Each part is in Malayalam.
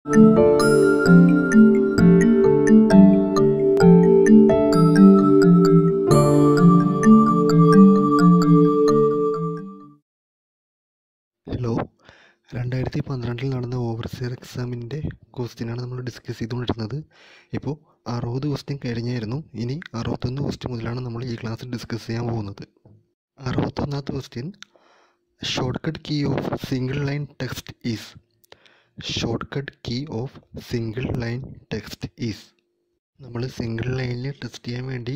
ഹലോ രണ്ടായിരത്തി പന്ത്രണ്ടിൽ നടന്ന ഓവർസിയർ എക്സാമിൻ്റെ ക്വസ്റ്റ്യനാണ് നമ്മൾ ഡിസ്കസ് ചെയ്തുകൊണ്ടിരുന്നത് ഇപ്പോൾ അറുപത് ക്വസ്റ്റ്യൻ കഴിഞ്ഞായിരുന്നു ഇനി അറുപത്തൊന്ന് ക്വസ്റ്റ്യൻ മുതലാണ് നമ്മൾ ഈ ക്ലാസ്സിൽ ഡിസ്കസ് ചെയ്യാൻ പോകുന്നത് അറുപത്തൊന്നാമത്തെ question shortcut key of single line text is shortcut key of single line text is നമ്മൾ സിംഗിൾ ലൈനിൽ ടെസ്റ്റ് ചെയ്യാൻ വേണ്ടി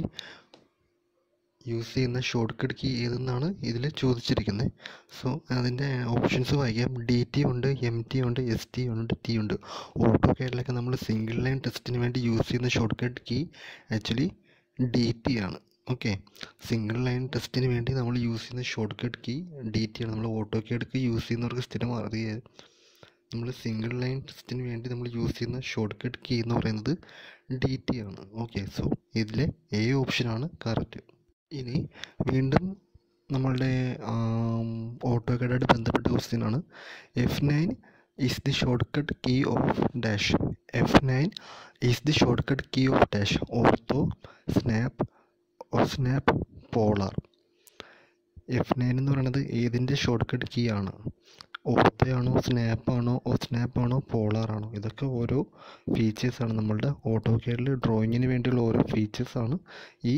യൂസ് ചെയ്യുന്ന ഷോർട്ട് കട്ട് കീ ഏതെന്നാണ് ഇതിൽ ചോദിച്ചിരിക്കുന്നത് സോ അതിൻ്റെ ഓപ്ഷൻസ് വായിക്കാം ഡി ടി ഉണ്ട് എം ടി ഉണ്ട് എസ് ടി ഉണ്ട് ടി ഉണ്ട് ഓട്ടോ കേഡിലൊക്കെ നമ്മൾ സിംഗിൾ ലൈൻ ടെസ്റ്റിന് വേണ്ടി യൂസ് ചെയ്യുന്ന shortcut key actually D T ആണ് ഓക്കെ സിംഗിൾ ലൈൻ ടെസ്റ്റിന് വേണ്ടി നമ്മൾ യൂസ് ചെയ്യുന്ന shortcut key D T ആണ് നമ്മൾ ഓട്ടോ കേഡൊക്കെ യൂസ് ചെയ്യുന്നവർക്ക് സ്ഥിരം അറിയാം നമ്മൾ സിംഗിൾ ലൈൻ ടെസ്റ്റിന് വേണ്ടി നമ്മൾ യൂസ് ചെയ്യുന്ന ഷോർട്ട് കട്ട് കീ എന്ന് പറയുന്നത് ഡി ടി ആണ് ഓക്കെ സോ ഇതിലെ എ ഓപ്ഷനാണ് കറക്റ്റ് ഇനി വീണ്ടും നമ്മളുടെ ഓട്ടോ കാർഡായിട്ട് ബന്ധപ്പെട്ട ക്വസ്റ്റ്യൻ ആണ് F nine is the shortcut key of dash F nine is the shortcut key of dash ortho snap snap polar F nine എന്ന് പറയുന്നത് ഏതിൻ്റെ ഷോർട്ട് കട്ട് കീ ആണ് ഓർത്തയാണോ സ്നാപ്പാണോ ഓ സ്നാപ്പാണോ പോളാറാണോ ഇതൊക്കെ ഓരോ ഫീച്ചേഴ്സാണ് നമ്മളുടെ ഓട്ടോ കേഡിൽ ഡ്രോയിങ്ങിന് വേണ്ടിയുള്ള ഓരോ ഫീച്ചേഴ്സാണ് ഈ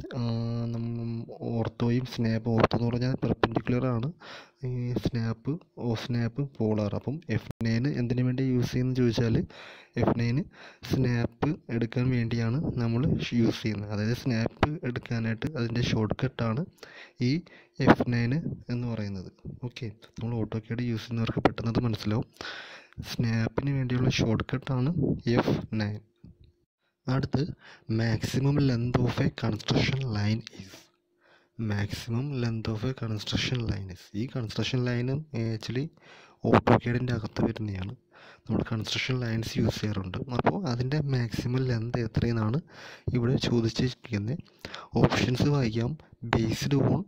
ഓർത്തോയും സ്നാപ്പ് ഓർത്തോ എന്ന് പറഞ്ഞാൽ പെർപെൻഡിക്കുലർ ആണ് ഈ സ്നാപ്പ് ഓ സ്നാപ്പ് പോളാർ അപ്പം എഫ് നയന് എന്തിനു വേണ്ടി യൂസ് ചെയ്യുന്നത് ചോദിച്ചാൽ എഫ് നയന് സ്നാപ്പ് എടുക്കാൻ വേണ്ടിയാണ് നമ്മൾ യൂസ് ചെയ്യുന്നത് അതായത് സ്നാപ്പ് എടുക്കാനായിട്ട് അതിൻ്റെ ഷോർട്ട് കട്ടാണ് ഈ എഫ് നയന് എന്ന് പറയുന്നത് ഓക്കെ നമ്മൾ ഓട്ടോ കേഡ് യൂസ് ചെയ്യുന്നവർക്ക് പെട്ടെന്ന് അത് മനസ്സിലാവും സ്നാപ്പിന് വേണ്ടിയുള്ള ഷോർട്ട് കട്ടാണ് എഫ് നയൻ അടുത്ത് maximum length of a construction line is maximum length of a construction line is ഈ കൺസ്ട്രക്ഷൻ ലൈനും ആക്ച്വലി ഓട്ടോ കേഡിൻ്റെ അകത്ത് വരുന്നതാണ് നമ്മൾ കൺസ്ട്രക്ഷൻ ലൈൻസ് യൂസ് ചെയ്യാറുണ്ട് അപ്പോൾ അതിൻ്റെ മാക്സിമം ലെങ്ത് എത്രയെന്നാണ് ഇവിടെ ചോദിച്ചിരിക്കുന്നത് ഓപ്ഷൻസ് വായിക്കാം based on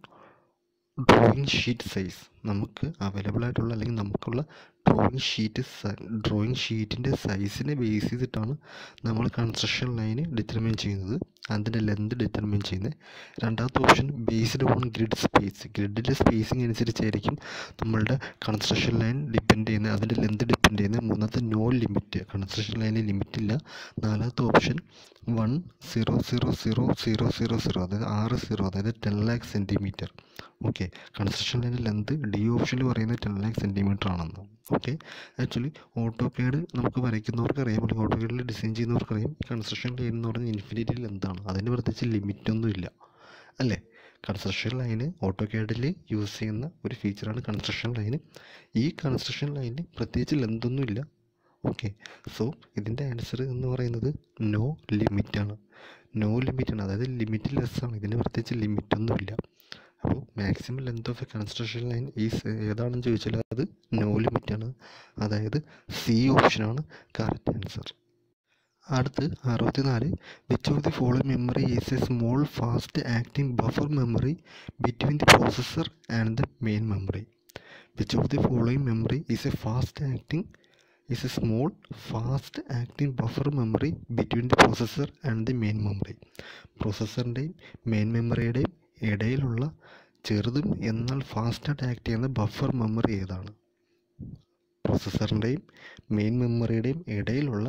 drawing sheet size നമുക്ക് അവൈലബിൾ ആയിട്ടുള്ള അല്ലെങ്കിൽ നമുക്കുള്ള ഡ്രോയിങ് ഷീറ്റ് ഡ്രോയിങ് ഷീറ്റിൻ്റെ സൈസിനെ ബേസ് ചെയ്തിട്ടാണ് നമ്മൾ കൺസ്ട്രക്ഷൻ ലൈന് ഡിറ്റർമിൻ ചെയ്യുന്നത് അതിൻ്റെ ലെന്ത് ഡിറ്റർമിൻ ചെയ്യുന്നത് രണ്ടാമത്തെ option based on grid space ഗ്രിഡിൻ്റെ സ്പേസിങ് അനുസരിച്ചായിരിക്കും നമ്മളുടെ കൺസ്ട്രക്ഷൻ ലൈൻ ഡിപ്പെൻഡ് ചെയ്യുന്നത് അതിൻ്റെ ലെന്ത് ഡിപ്പെൻഡ് ചെയ്യുന്നത് മൂന്നാമത്തെ നോ ലിമിറ്റ് കൺസ്ട്രക്ഷൻ ലൈനിൽ ലിമിറ്റ് ഇല്ല നാലാമത്തെ option one zero zero zero zero zero zero അതായത് ആറ് സീറോ അതായത് ten lakh centimetre okay construction ലൈനിൽ ലെന്ത് ഡി ഓപ്ഷനിൽ പറയുന്നത് ടെൻ ലാക്ക് സെൻറ്റിമീറ്റർ ആണെന്ന് ഓക്കെ ആക്ച്വലി ഓട്ടോ കേഡ് നമുക്ക് വരയ്ക്കുന്നവർക്ക് അറിയാം അല്ലെങ്കിൽ ഓട്ടോ കേഡിൽ ഡിസൈൻ ചെയ്യുന്നവർക്ക് അറിയാം കൺസ്ട്രക്ഷൻ ലൈൻ എന്ന് പറയുന്നത് ഇൻഫിനിറ്റി ലെന്താണ് അതിന് പ്രത്യേകിച്ച് ലിമിറ്റൊന്നും ഇല്ല അല്ലേ കൺസ്ട്രക്ഷൻ ലൈന് ഓട്ടോ കേഡിൽ യൂസ് ചെയ്യുന്ന ഒരു ഫീച്ചറാണ് കൺസ്ട്രക്ഷൻ ലൈന് ഈ കൺസ്ട്രക്ഷൻ ലൈനിന് പ്രത്യേകിച്ച് ലെന്തൊന്നും ഇല്ല ഓക്കെ സോ ഇതിൻ്റെ ആൻസർ എന്ന് പറയുന്നത് നോ ലിമിറ്റാണ് നോ ലിമിറ്റാണ് അതായത് ലിമിറ്റ് ലെസ് ആണ് ഇതിന് പ്രത്യേകിച്ച് ലിമിറ്റൊന്നുമില്ല അപ്പോൾ maximum length of a construction line is ഏതാണെന്ന് ചോദിച്ചാൽ അത് നോ ലിമിറ്റാണ് അതായത് സി ഓപ്ഷനാണ് കറക്റ്റ് ആൻസർ അടുത്ത് അറുപത്തിനാല് which of the follow memory is a small fast acting buffer memory between the processor and the main memory which of the following memory is a fast acting is a small fast acting buffer memory between the processor and the main memory പ്രോസസ്സറിൻ്റെയും മെയിൻ മെമ്മറിയുടെയും ഇടയിലുള്ള ചെറുതും എന്നാൽ ഫാസ്റ്റായിട്ട് ആക്ട് ചെയ്യുന്ന ബഫർ മെമ്മറി ഏതാണ് പ്രോസസ്സറിൻ്റെയും മെയിൻ മെമ്മറിയുടെയും ഇടയിലുള്ള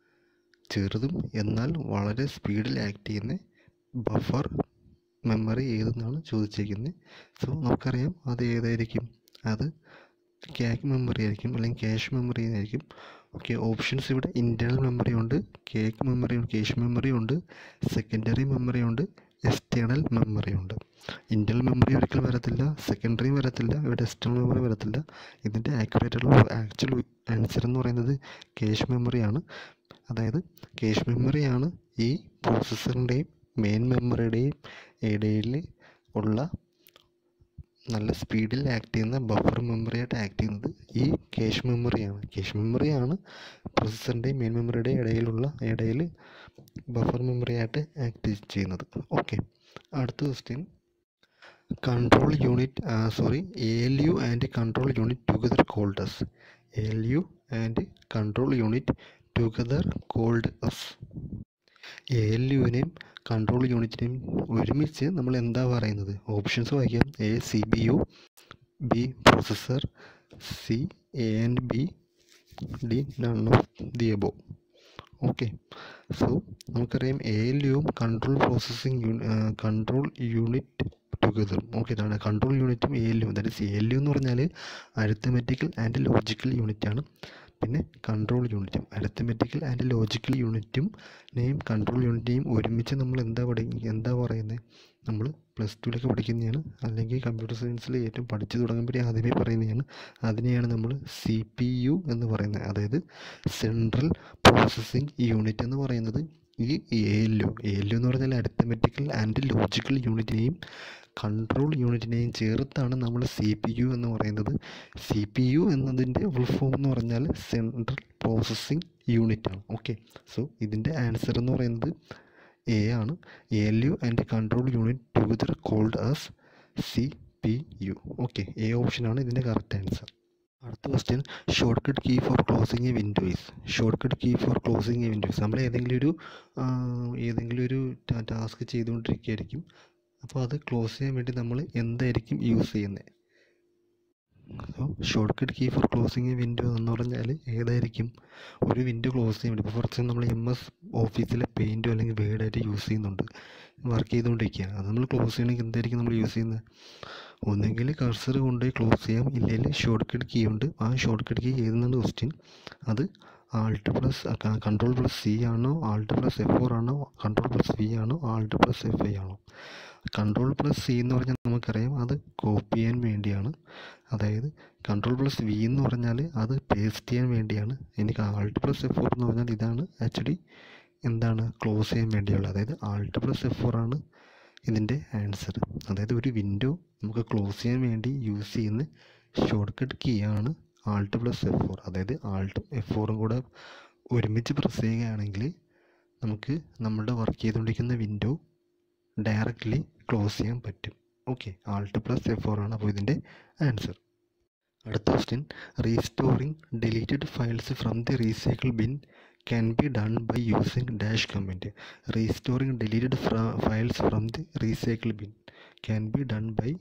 ചെറുതും എന്നാൽ വളരെ സ്പീഡിൽ ആക്ട് ചെയ്യുന്ന ബഫർ മെമ്മറി ഏതെന്നാണ് ചോദിച്ചിരിക്കുന്നത് സോ നമുക്കറിയാം അത് ഏതായിരിക്കും അത് ക്യാക്ക് മെമ്മറി ആയിരിക്കും അല്ലെങ്കിൽ ക്യാഷ് മെമ്മറി ആയിരിക്കും ഓക്കെ ഓപ്ഷൻസ് ഇവിടെ ഇൻറ്റേർണൽ മെമ്മറി ഉണ്ട് കേക്ക് മെമ്മറി ഉണ്ട് ക്യാഷ് മെമ്മറി ഉണ്ട് സെക്കൻഡറി മെമ്മറി ഉണ്ട് എക്സ്റ്റേണൽ മെമ്മറി ഉണ്ട് ഇൻറ്റേർണൽ മെമ്മറി ഒരിക്കലും വരത്തില്ല സെക്കൻഡറി വരത്തില്ല ഇവിടെ എക്സ്റ്റേണൽ മെമ്മറി വരത്തില്ല ഇതിൻ്റെ ആക്യുറേറ്റ് ആയിട്ടുള്ള ആക്ച്വൽ ആൻസർ എന്ന് പറയുന്നത് കേഷ് മെമ്മറിയാണ് അതായത് കേഷ് മെമ്മറിയാണ് ഈ പ്രോസസ്സറിൻ്റെയും മെയിൻ മെമ്മറിയുടെയും ഇടയിൽ ഉള്ള നല്ല സ്പീഡിൽ ആക്ട് ചെയ്യുന്ന ബഫർ മെമ്മറിയായിട്ട് ആക്ട് ചെയ്യുന്നത് ഈ കേഷ് മെമ്മറിയാണ് കേഷ് മെമ്മറിയാണ് പ്രോസസ്സറിൻ്റെയും മെയിൻ മെമ്മറിയുടെയും ഇടയിലുള്ള ഇടയിൽ ബഫർ മെമ്മറിയായിട്ട് ആക്ട് ചെയ്യുന്നത് ഓക്കെ അടുത്ത question control unit uh, sorry ALU and control unit together called as ALU and control unit together called as A L യുവിനെയും കൺട്രോൾ യൂണിറ്റിനെയും ഒരുമിച്ച് നമ്മൾ എന്താ പറയുന്നത് ഓപ്ഷൻസ് വായിക്കാം A C B U B processor C A and B D none of the above okay so നമുക്കറിയാം എ എൽ യുവും control processing control unit together okay ഇതാണ് കൺട്രോൾ യൂണിറ്റും A L U that is A L U എന്ന് പറഞ്ഞാൽ അരിത്തമെറ്റിക്കൽ ആൻഡ് ലോജിക്കൽ യൂണിറ്റ് ആണ് പിന്നെ കൺട്രോൾ യൂണിറ്റും അരിത്തമെറ്റിക്കൽ ആൻഡ് ലോജിക്കൽ യൂണിറ്റും നെയും കൺട്രോൾ യൂണിറ്റിനെയും ഒരുമിച്ച് നമ്മൾ എന്താ പഠി എന്താ പറയുന്നത് നമ്മൾ പ്ലസ് ടുവിലൊക്കെ പഠിക്കുന്നതാണ് അല്ലെങ്കിൽ കമ്പ്യൂട്ടർ സയൻസിൽ ഏറ്റവും പഠിച്ചു തുടങ്ങുമ്പോഴേ ആദ്യമേ പറയുന്നതാണ് അതിനെയാണ് നമ്മൾ സി പി യു എന്ന് പറയുന്നത് അതായത് സെൻട്രൽ പ്രോസസ്സിംഗ് യൂണിറ്റ് എന്ന് പറയുന്നത് ഈ A L U A L U എന്ന് പറഞ്ഞാൽ അരിത്തമെറ്റിക്കൽ ആൻഡ് ലോജിക്കൽ യൂണിറ്റിനെയും കൺട്രോൾ യൂണിറ്റിനെയും ചേർത്താണ് നമ്മൾ സി പി യു എന്ന് പറയുന്നത് സി പി യു എന്നതിൻ്റെ ഫുൾ ഫോം എന്ന് പറഞ്ഞാൽ സെൻട്രൽ പ്രോസസ്സിംഗ് യൂണിറ്റ് ആണ് ഓക്കെ സോ ഇതിൻ്റെ ആൻസർ എന്ന് പറയുന്നത് എ ആണ് A L U and control unit together called as C P U okay A ഓപ്ഷനാണ് ഇതിൻ്റെ കറക്റ്റ് ആൻസർ അടുത്ത question shortcut key for closing A windows shortcut key for closing A windows നമ്മൾ ഏതെങ്കിലും ഒരു ഏതെങ്കിലും ഒരു ടാസ്ക് ചെയ്തുകൊണ്ടിരിക്കുകയായിരിക്കും അപ്പോൾ അത് ക്ലോസ് ചെയ്യാൻ വേണ്ടി നമ്മൾ എന്തായിരിക്കും യൂസ് ചെയ്യുന്നത് so shortcut key for closing a window എന്ന് പറഞ്ഞാൽ ഏതായിരിക്കും ഒരു വിൻഡോ ക്ലോസ് ചെയ്യാൻ വേണ്ടി ഇപ്പോൾ ഫോർ എക്സാമ്പിൾ നമ്മൾ എം എസ് ഓഫീസിലെ പെയിൻറ്റോ അല്ലെങ്കിൽ വേർഡായിട്ട് യൂസ് ചെയ്യുന്നുണ്ട് വർക്ക് ചെയ്തുകൊണ്ടിരിക്കുക അത് നമ്മൾ ക്ലോസ് ചെയ്യണമെങ്കിൽ എന്തായിരിക്കും നമ്മൾ യൂസ് ചെയ്യുന്നത് ഒന്നെങ്കിൽ കർസർ കൊണ്ടുപോയി ക്ലോസ് ചെയ്യാം ഇല്ലെങ്കിൽ ഷോർട്ട് കട്ട് കീ ഉണ്ട് ആ ഷോർട്ട് കട്ട് കീ ഏതെന്നാണ് ക്വസ്റ്റ്യൻ അത് alt plus control plus C ആണോ ആൾട്ട് പ്ലസ് എഫ് ഫോർ ആണോ കൺട്രോൾ പ്ലസ് വി ആണോ ആൾട്ട് പ്ലസ് എഫ് ഐ ആണോ കൺട്രോൾ പ്ലസ് സി എന്ന് പറഞ്ഞാൽ നമുക്കറിയാം അത് കോപ്പി ചെയ്യാൻ വേണ്ടിയാണ് അതായത് കൺട്രോൾ പ്ലസ് വി എന്ന് പറഞ്ഞാൽ അത് പേസ്റ്റ് ചെയ്യാൻ വേണ്ടിയാണ് എനിക്ക് ആൾട്ട് പ്ലസ് എഫ് ഫോർ എന്ന് പറഞ്ഞാൽ ഇതാണ് ആക്ച്വലി എന്താണ് ക്ലോസ് ചെയ്യാൻ വേണ്ടിയുള്ളത് അതായത് ആൾട്ട് പ്ലസ് എഫ് ഫോർ ആണ് ഇതിൻ്റെ ആൻസർ അതായത് ഒരു വിൻഡോ നമുക്ക് ക്ലോസ് ചെയ്യാൻ വേണ്ടി യൂസ് ചെയ്യുന്ന ഷോർട്ട് കട്ട് കീ ആണ് ആൾട്ട് പ്ലസ് എഫ് ഫോർ അതായത് ആൾട്ടും എഫ് ഫോറും കൂടെ ഒരുമിച്ച് പ്രസ് ചെയ്യുകയാണെങ്കിൽ നമുക്ക് നമ്മുടെ വർക്ക് ചെയ്തുകൊണ്ടിരിക്കുന്ന വിൻഡോ ഡയറക്റ്റ്ലി ക്ലോസ് ചെയ്യാൻ പറ്റും okay alt plus F four ആണ് അപ്പോൾ ഇതിൻ്റെ ആൻസർ അടുത്ത question restoring deleted files from the recycle bin can be done by using dash command restoring deleted files from the recycle bin can be done by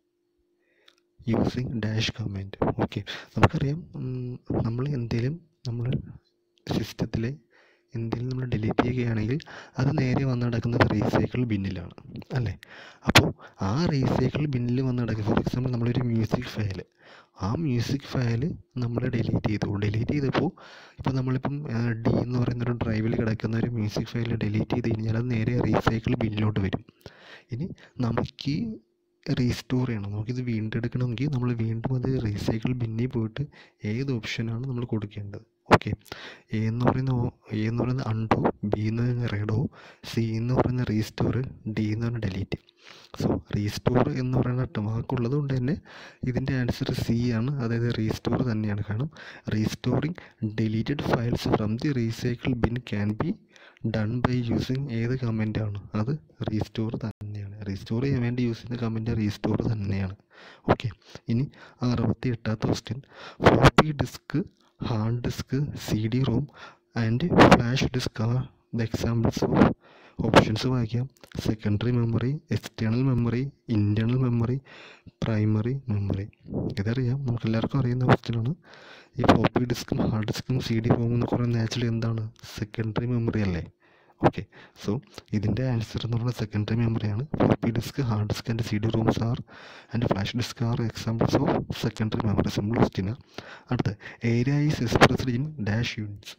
using dash command okay നമുക്കറിയാം നമ്മൾ എന്തെങ്കിലും നമ്മൾ സിസ്റ്റത്തിലെ എന്തെങ്കിലും നമ്മൾ ഡിലീറ്റ് ചെയ്യുകയാണെങ്കിൽ അത് നേരെ വന്ന് നടക്കുന്നത് റീസൈക്കിൾ ബിന്നിലാണ് അല്ലേ അപ്പോൾ ആ റീസൈക്കിൾ ബിന്നിൽ വന്ന് നടക്കുക ഫോർ എക്സാമ്പിൾ നമ്മളൊരു മ്യൂസിക് ഫയൽ ആ മ്യൂസിക് ഫയൽ നമ്മൾ ഡിലീറ്റ് ചെയ്തു ഡിലീറ്റ് ചെയ്തപ്പോൾ ഇപ്പോൾ നമ്മളിപ്പം ഡി എന്ന് പറയുന്ന ഒരു ഡ്രൈവിൽ കിടക്കുന്ന ഒരു മ്യൂസിക് ഫയൽ ഡിലീറ്റ് ചെയ്ത് കഴിഞ്ഞാൽ അത് നേരെ റീസൈക്കിൾ ബിന്നിലോട്ട് വരും ഇനി നമുക്ക് റീസ്റ്റോർ ചെയ്യണം നമുക്കിത് വീണ്ടും എടുക്കണമെങ്കിൽ നമ്മൾ വീണ്ടും അത് റീസൈക്കിൾ ബിന്നിൽ പോയിട്ട് ഏത് ഓപ്ഷനാണ് നമ്മൾ കൊടുക്കേണ്ടത് ഓക്കെ എ എന്ന് പറയുന്ന എ എന്ന് പറയുന്നത് അൺഡോ ബി എന്ന് പറയുന്ന റെഡോ സി എന്ന് പറയുന്ന റീസ്റ്റോർ ഡി എന്ന് പറയുന്ന ഡിലീറ്റ് സോ റീസ്റ്റോർ എന്ന് പറയുന്ന വാക്കുള്ളത് കൊണ്ട് തന്നെ ഇതിൻ്റെ ആൻസർ സി ആണ് അതായത് റീസ്റ്റോർ തന്നെയാണ് കാരണം restoring deleted files from the recycle bin can be done by using ഏത് കമൻ്റ് ആണ് അത് റീസ്റ്റോർ തന്നെയാണ് റീസ്റ്റോർ ചെയ്യാൻ വേണ്ടി യൂസ് ചെയ്യുന്ന കമൻറ്റ് റീസ്റ്റോർ തന്നെയാണ് ഓക്കെ ഇനി അറുപത്തി എട്ടാമത്തെ question floppy disk hard disk C D ROM and flash disk are the examples of options വായിക്കാം secondary memory external memory internal memory primary memory ഇതറിയാം നമുക്ക് എല്ലാവർക്കും അറിയുന്ന ക്വസ്റ്റ്യനാണ് ഈ ഫ്ലോപ്പി ഡിസ്കും ഹാർഡ് ഡിസ്കും സി ഡി റോമും എന്ന് പറയുന്നത് ആക്ച്വലി എന്താണ് സെക്കൻഡറി മെമ്മറി അല്ലേ ഓക്കെ സോ ഇതിൻ്റെ ആൻസർ എന്ന് പറയുന്നത് സെക്കൻഡറി മെമ്മറിയാണ് floppy disk hard disk and C D ROMs are and flash disk are examples of secondary memory simple question അടുത്ത area is expressed in dash units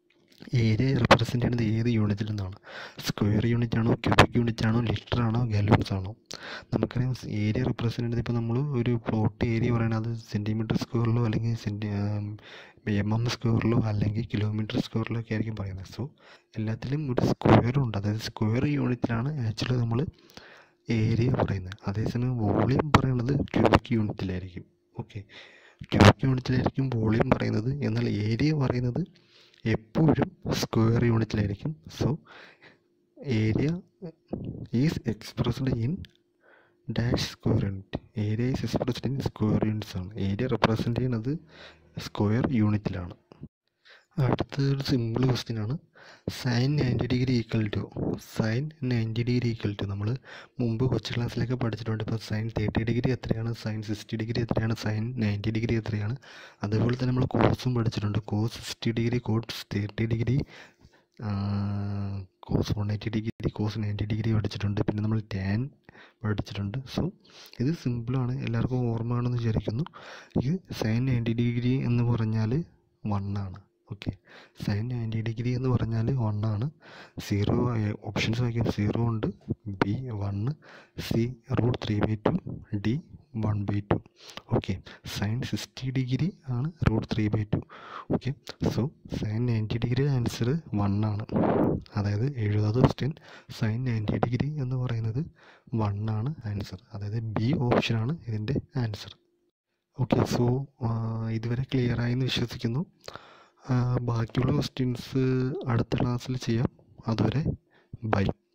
area represent ചെയ്യുന്നത് ഏത് യൂണിറ്റിൽ നിന്നാണ് സ്ക്വയർ യൂണിറ്റ് ആണോ ക്യൂബിക് യൂണിറ്റ് ആണോ ലിറ്റർ ആണോ ഗാലൂൺസ് ആണോ നമുക്കറിയാം ഏരിയ റെപ്രസെൻ്റ് ചെയ്യുന്നത് ഇപ്പോൾ നമ്മൾ ഒരു പ്ലോട്ട് ഏരിയ പറയുന്നത് അത് സെൻറ്റിമീറ്റർ സ്ക്വയറിലോ അല്ലെങ്കിൽ സെൻറ്റി എം എം സ്ക്വയറിലോ അല്ലെങ്കിൽ കിലോമീറ്റർ സ്ക്വയറിലോ ഒക്കെ ആയിരിക്കും പറയുന്നത് സോ എല്ലാത്തിലും ഒരു സ്ക്വയർ ഉണ്ട് അതായത് സ്ക്വയർ യൂണിറ്റിലാണ് ആക്ച്വലി നമ്മൾ ഏരിയ പറയുന്നത് അതേസമയം വോളിയം പറയുന്നത് ക്യൂബിക് യൂണിറ്റിലായിരിക്കും ഓക്കെ ക്യൂബിക് യൂണിറ്റിലായിരിക്കും വോളിയം പറയുന്നത് എന്നാൽ ഏരിയ പറയുന്നത് എപ്പോഴും സ്ക്വയർ യൂണിറ്റിലായിരിക്കും so area is expressed in dash square unit area is expressed in square units ആണ് ഏരിയ റെപ്രസെൻ്റ് ചെയ്യുന്നത് സ്ക്വയർ യൂണിറ്റിലാണ് അടുത്തൊരു സിമ്പിൾ ക്വസ്റ്റ്യൻ ആണ് sine ninety degree equal to sine ninety degree equal to നമ്മൾ മുമ്പ് കൊച്ചു ക്ലാസ്സിലൊക്കെ പഠിച്ചിട്ടുണ്ട് ഇപ്പോൾ സൈൻ തേർട്ടി ഡിഗ്രി എത്രയാണ് സൈൻ സിക്സ്റ്റി ഡിഗ്രി എത്രയാണ് സൈൻ നയൻറ്റി ഡിഗ്രി എത്രയാണ് അതുപോലെ തന്നെ നമ്മൾ കോസും പഠിച്ചിട്ടുണ്ട് cos sixty degree cos thirty degree cos one eighty degree cos ninety degree പഠിച്ചിട്ടുണ്ട് പിന്നെ നമ്മൾ ടാൻ പഠിച്ചിട്ടുണ്ട് സോ ഇത് സിമ്പിളാണ് എല്ലാവർക്കും ഓർമ്മ ആണെന്ന് വിചാരിക്കുന്നു ഇത് സൈൻ നയൻറ്റി ഡിഗ്രി എന്ന് പറഞ്ഞാൽ വൺ ആണ് ഓക്കെ സൈൻ നയൻറ്റി ഡിഗ്രി എന്ന് പറഞ്ഞാൽ വൺ ആണ് സീറോ ഓപ്ഷൻസ് വായിക്കാൻ സീറോ ഉണ്ട് B one C root three by two D one by two okay sine sixty degree ആണ് root three by two okay so sine ninety degree answer one ആണ് അതായത് എഴുപത് ക്വസ്റ്റ്യൻ സൈൻ നയൻറ്റി ഡിഗ്രി എന്ന് പറയുന്നത് വൺ ആണ് ആൻസർ അതായത് ബി ഓപ്ഷനാണ് ഇതിൻ്റെ ആൻസർ ഓക്കെ സോ ഇതുവരെ ക്ലിയർ ആയെന്ന് വിശ്വസിക്കുന്നു ബാക്കിയുള്ള ക്വസ്റ്റ്യൻസ് അടുത്ത ക്ലാസ്സിൽ ചെയ്യാം അതുവരെ ബൈ